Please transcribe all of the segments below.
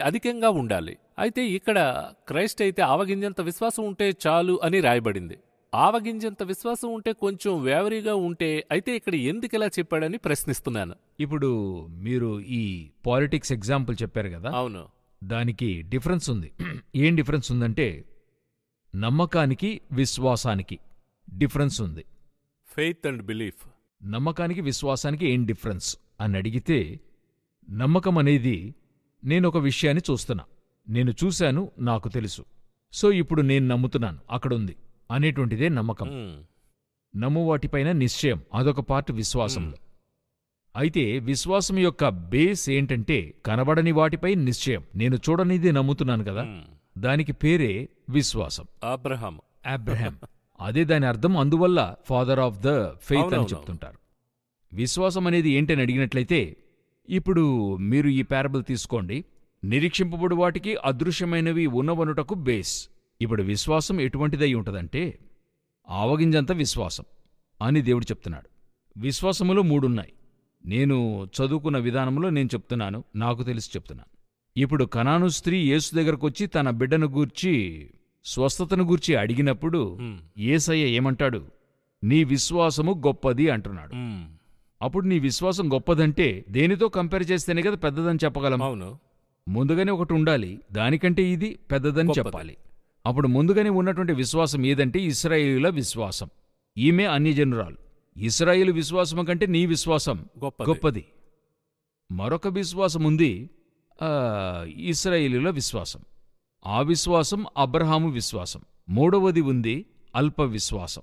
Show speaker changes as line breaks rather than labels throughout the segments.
అధికంగా ఉండాలి అయితే ఇక్కడ క్రైస్ట్ అయితే ఆవగింజంత విశ్వాసం ఉంటే చాలు అని రాయబడింది ఆవగింజంత విశ్వాసం ఉంటే కొంచెం వేవరీగా ఉంటే అయితే ఇక్కడ ఎందుకు ఇలా చెప్పాడని ప్రశ్నిస్తున్నాను
ఇప్పుడు మీరు ఈ పాలిటిక్స్ ఎగ్జాంపుల్ చెప్పారు కదా
అవును
దానికి డిఫరెన్స్ ఉంది ఏం డిఫరెన్స్ ఉందంటే నమ్మకానికి విశ్వాసానికి డిఫరెన్స్ ఉంది
ఫెయిత్ అండ్ బిలీఫ్
నమ్మకానికి విశ్వాసానికి ఏం డిఫరెన్స్ అని అడిగితే నమ్మకం అనేది నేను ఒక విషయాన్ని చూస్తున్నా నేను చూశాను నాకు తెలుసు సో ఇప్పుడు నేను నమ్ముతున్నాను అక్కడుంది అనేటువంటిదే నమ్మకం నమ్ము వాటిపైన నిశ్చయం అదొక పార్ట్ విశ్వాసంలో అయితే విశ్వాసం యొక్క బేస్ ఏంటంటే కనబడని వాటిపై నిశ్చయం నేను చూడనిది నమ్ముతున్నాను కదా దానికి పేరే విశ్వాసం
అబ్రహాం
అబ్రహాం అదే దాని అర్థం అందువల్ల ఫాదర్ ఆఫ్ ద ఫెయిత్ అని
అవునవును.
చెప్తుంటారు విశ్వాసం అనేది ఏంటని అడిగినట్లయితే ఇప్పుడు మీరు ఈ పారబుల్ తీసుకోండి నిరీక్షింపబడు వాటికి అదృశ్యమైనవి ఉన్నవనుటకు బేస్ ఇప్పుడు విశ్వాసం ఎటువంటిదై ఉంటదంటే ఆవగింజంత విశ్వాసం అని దేవుడు చెప్తున్నాడు విశ్వాసములో మూడున్నాయి నేను చదువుకున్న విధానంలో నేను చెప్తున్నాను నాకు తెలిసి చెప్తున్నాను ఇప్పుడు కనాను స్త్రీ యేసు దగ్గరకొచ్చి తన బిడ్డను గూర్చి స్వస్థతను గూర్చి అడిగినప్పుడు
మ్మ్.
ఏసయ్య ఏమంటాడు నీ విశ్వాసము గొప్పది అంటున్నాడు
మ్మ్.
అప్పుడు నీ విశ్వాసం గొప్పదంటే దేనితో కంపేర్ చేస్తేనే కదా పెద్దదని చెప్పగలం
అవును
ముందుగానే ఒకటి ఉండాలి దానికంటే ఇది పెద్దదని
గొప్పది.
చెప్పాలి అప్పుడు ముందుగానే ఉన్నటువంటి విశ్వాసం ఏదంటే ఇస్రాయేలుల విశ్వాసం ఈమె అన్యజనురాలు ఇస్రాయేలు విశ్వాసం కంటే నీ విశ్వాసం
గొప్పది.
గొప్పది మరొక విశ్వాసం ఉంది ఆ, ఇస్రాయేలుల విశ్వాసం ఆ విశ్వాసం అబ్రహాము విశ్వాసం మూడవది ఉంది అల్ప విశ్వాసం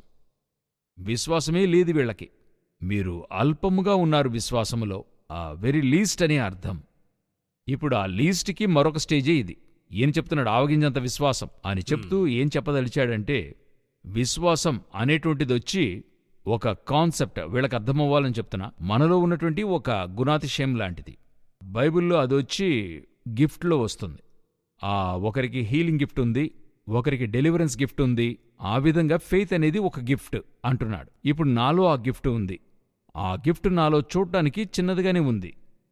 విశ్వాసమే లేదు వీళ్ళకి మీరు అల్పముగా ఉన్నారు విశ్వాసములో ఆ వెరీ లీస్ట్ అనే అర్థం ఇప్పుడు ఆ లీస్ట్కి మరొక స్టేజే ఇది ఏం చెప్తున్నాడు ఆవగింజంత విశ్వాసం అని చెప్తూ ఏం చెప్పదలిచాడంటే విశ్వాసం అనేటువంటిది వచ్చి ఒక కాన్సెప్ట్ వీళ్ళకి అర్థమవ్వాలని చెప్తున్నా మనలో ఉన్నటువంటి ఒక గుణాతిశయం లాంటిది బైబిల్లో అదొచ్చి గిఫ్ట్లో వస్తుంది ఆ ఒకరికి హీలింగ్ గిఫ్ట్ ఉంది ఒకరికి డెలివరెన్స్ గిఫ్ట్ ఉంది ఆ విధంగా ఫెయిత్ అనేది ఒక గిఫ్ట్ అంటున్నాడు ఇప్పుడు నాలో ఆ గిఫ్ట్ ఉంది ఆ గిఫ్ట్ నాలో చూడటానికి చిన్నదిగానే ఉంది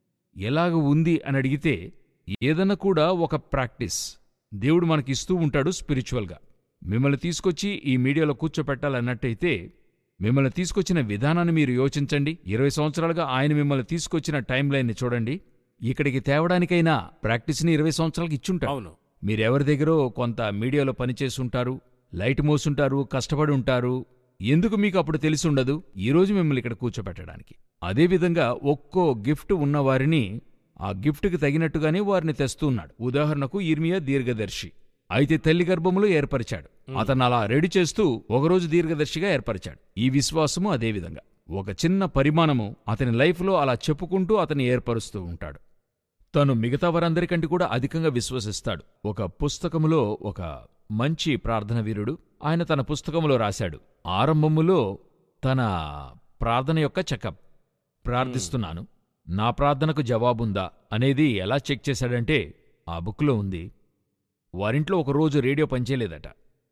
ఎలాగ ఉంది అని అడిగితే ఏదన్నా కూడా ఒక ప్రాక్టీస్ దేవుడు మనకి ఇస్తూ ఉంటాడు స్పిరిచువల్గా మిమ్మల్ని తీసుకొచ్చి ఈ మీడియాలో కూర్చోపెట్టాలన్నట్టయితే మిమ్మల్ని తీసుకొచ్చిన విధానాన్ని మీరు యోచించండి ఇరవై సంవత్సరాలుగా ఆయన మిమ్మల్ని తీసుకొచ్చిన టైం లైన్ని చూడండి ఇక్కడికి తేవడానికైనా ప్రాక్టీస్ని ఇరవై సంవత్సరాలకి ఇచ్చుంటారు
అవును
మీరెవరి దగ్గరో కొంత మీడియాలో పనిచేసుంటారు లైట్ మోసుంటారు కష్టపడి ఉంటారు ఎందుకు మీకు అప్పుడు తెలిసి ఉండదు ఈరోజు మిమ్మల్ని ఇక్కడ కూర్చోబెట్టడానికి అదేవిధంగా ఒక్కో గిఫ్ట్ ఉన్నవారిని ఆ గిఫ్ట్కి తగినట్టుగానే వారిని తెస్తూ ఉన్నాడు ఉదాహరణకు ఇర్మియా దీర్ఘదర్శి అయితే తల్లి గర్భములో ఏర్పరిచాడు అతను అలా రెడీ చేస్తూ ఒకరోజు దీర్ఘదర్శిగా ఏర్పరిచాడు ఈ విశ్వాసము అదేవిధంగా ఒక చిన్న పరిమాణము అతని లైఫ్లో అలా చెప్పుకుంటూ అతన్ని ఏర్పరుస్తూ ఉంటాడు తను మిగతా వారందరికంటే కూడా అధికంగా విశ్వసిస్తాడు ఒక పుస్తకములో ఒక మంచి ప్రార్థన వీరుడు ఆయన తన పుస్తకములో రాశాడు ఆరంభములో తన ప్రార్థన యొక్క చెకప్ ప్రార్థిస్తున్నాను నా ప్రార్థనకు జవాబుందా అనేది ఎలా చెక్ చేశాడంటే ఆ బుక్లో ఉంది వారింట్లో ఒకరోజు రేడియో పనిచేయలేదట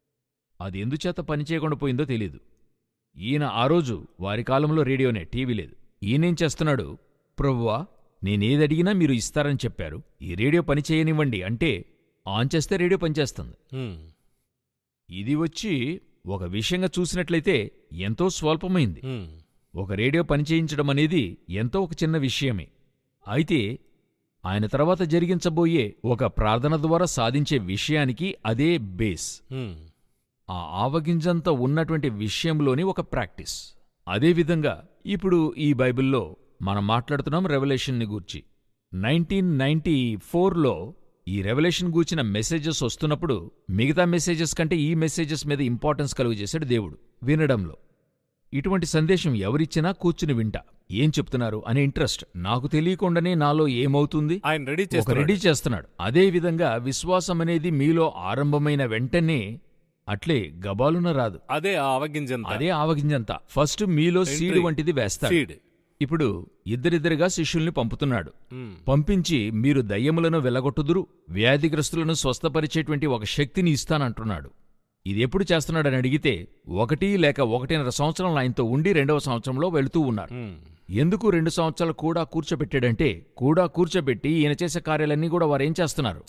అది ఎందుచేత పనిచేయకుండా పోయిందో తెలీదు ఈయన ఆ రోజు వారి కాలంలో రేడియోనే టీవీ లేదు ఈయనేం చేస్తున్నాడు ప్రభువా నేనేదడిగినా మీరు ఇస్తారని చెప్పారు ఈ రేడియో పని చేయనివ్వండి అంటే ఆన్ చేస్తే రేడియో పనిచేస్తుంది
మ్మ్.
ఇది వచ్చి ఒక విషయంగా చూసినట్లయితే ఎంతో స్వల్పమైంది
మ్మ్.
ఒక రేడియో పనిచేయించడం అనేది ఎంతో ఒక చిన్న విషయమే అయితే ఆయన తర్వాత జరిగించబోయే ఒక ప్రార్థన ద్వారా సాధించే విషయానికి అదే బేస్
మ్మ్.
ఆ ఆవగింజంత ఉన్నటువంటి విషయంలోని ఒక ప్రాక్టీస్ అదేవిధంగా ఇప్పుడు ఈ బైబిల్లో మనం మాట్లాడుతున్నాం రెవల్యూషన్ని గూర్చి నైన్టీన్ నైన్టీ ఫోర్లో ఈ రెవల్యూషన్ గూర్చిన మెసేజెస్ వస్తున్నప్పుడు మిగతా మెసేజెస్ కంటే ఈ మెసేజెస్ మీద ఇంపార్టెన్స్ కలుగు చేశాడు దేవుడు వినడంలో ఇటువంటి సందేశం ఎవరిచ్చినా కూర్చుని వింటా ఏం చెప్తున్నారు అనే ఇంట్రెస్ట్ నాకు తెలియకుండానే నాలో ఏమవుతుంది
ఆయన రెడీ
ఒక
చేస్తాడు
రెడీ చేస్తున్నాడు అదే విధంగా విశ్వాసం అనేది మీలో ఆరంభమైన వెంటనే అట్లే గబాలున రాదు
అదే ఆ అవగింజంత
అదే ఆవగింజంతా ఫస్ట్ మీలో సీడ్
Entry.
వంటిది వేస్తాడు
సీడ్
ఇప్పుడు ఇద్దరిద్దరిగా శిష్యుల్ని పంపుతున్నాడు
మ్మ్.
పంపించి మీరు దయ్యములను వెలగొట్టుదురు వ్యాధిగ్రస్తులను స్వస్థపరిచేటువంటి ఒక శక్తిని ఇస్తానంటున్నాడు ఇది ఎప్పుడు చేస్తున్నాడని అడిగితే ఒకటి లేక ఒకటిన్నర సంవత్సరం ఆయనతో ఉండి రెండవ సంవత్సరంలో వెళుతూ ఉన్నారు
మ్మ్.
ఎందుకు రెండు సంవత్సరాలు కూడా కూర్చోబెట్టాడంటే కూడా కూర్చోబెట్టి ఈయన చేసే కార్యాలన్నీ కూడా వారేం చేస్తున్నారు